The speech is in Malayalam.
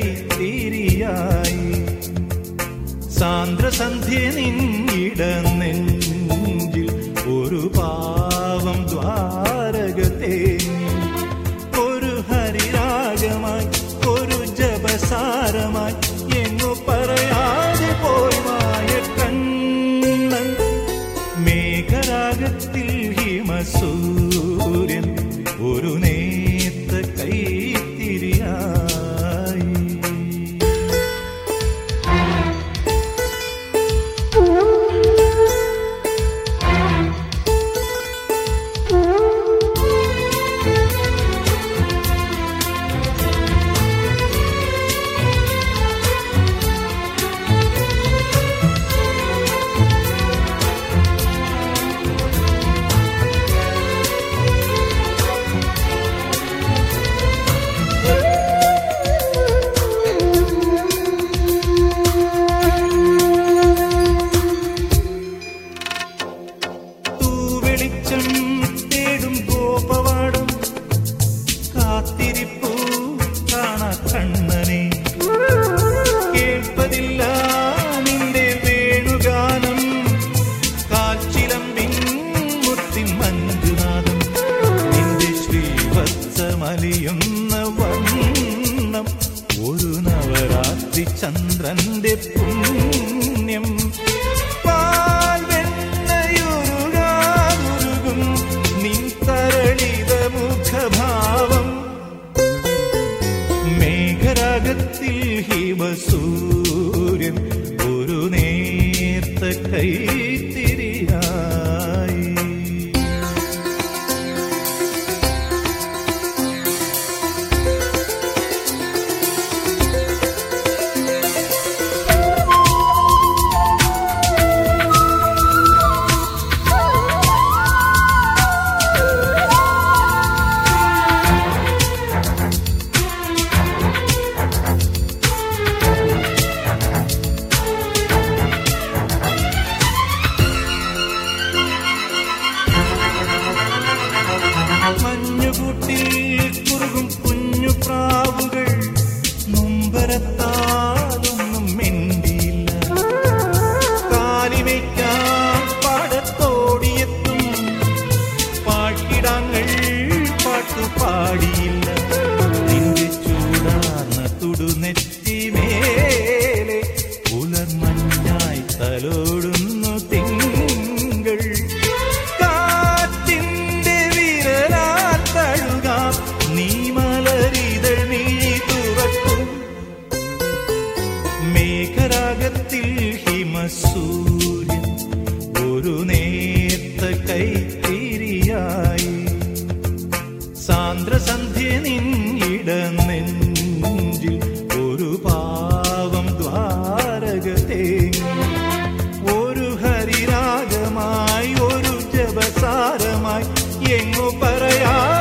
കൈത്തിരിയായി സാന്ദ്രസന്ധ്യ നിന്നിട നെഞ്ചിൽ ഒരു പാവം ദ്വാരക തേങ്ങി ഒരു ഹരിരാഗമായി ഒരു ജപസാരമായി എങ്ങു പറയാതെ പോയി മായ കണ്ണൻ മേഘരാഗത്തിൽ ഹിമസൂര്യൻ ഒരു നേത്ത കൈത്തിരിയായി തൂവെളിച്ചം തേടും ഗോപവാടം കാത്തിരിപ്പൂ കാണാ കണ്ണനെ കേൾപ്പതില്ല നിന്റെ വേണുഗാനം കാൽച്ചിലമ്പിൻ മുത്തിൻ മഞ്ജുനാഥം നിന്റെ ശ്രീവത്സമലിയുന്ന വണ്ണം ഒരു നവരാത്രി ചന്ദ്രന്റെ പുണ്യം പാൽ വെണ്ണയുരുകാതുരുകും നിൻ തരളിത മുഖഭാവം മേഘരാഗത്തിൽ ഹിമസൂര്യൻ ഒരു നേർത്ത കൈത്തിരിയായി മഞ്ഞുകൂട്ടിൽ കുറുകും കുഞ്ഞു പ്രാവുകൾ നൊമ്പരത്താലൊന്നും മിണ്ടിയില്ല കാലിവയ്ക്കാൻ പാടത്തോടിയെത്തും പാട്ടിടാങ്ങൾ പാട്ടുപാടിയില്ല നിന്റെ ചൂടാർന്ന തുടുനെറ്റിമേലെ പുലർമഞ്ഞായി തലോടുന്നു തിങ്കൾ കാറ്റിന്റെ വിരലാൽ തഴുകാം നീ മലരിതൾ നീ തുറക്കും മേഘരാഗത്തിൽ ഹിമസൂര്യൻ ഒരു നേർത്ത കൈത്തിരിയായി സാന്ദ്രസന്ധ്യ നിന്നിട നെഞ്ചിൽ ഒരു പാവം ദ്വാരക തേങ്ങി ഒരു ഹരിരാഗമായി ഒരു ജപസാരമായി എങ്ങു പറയാ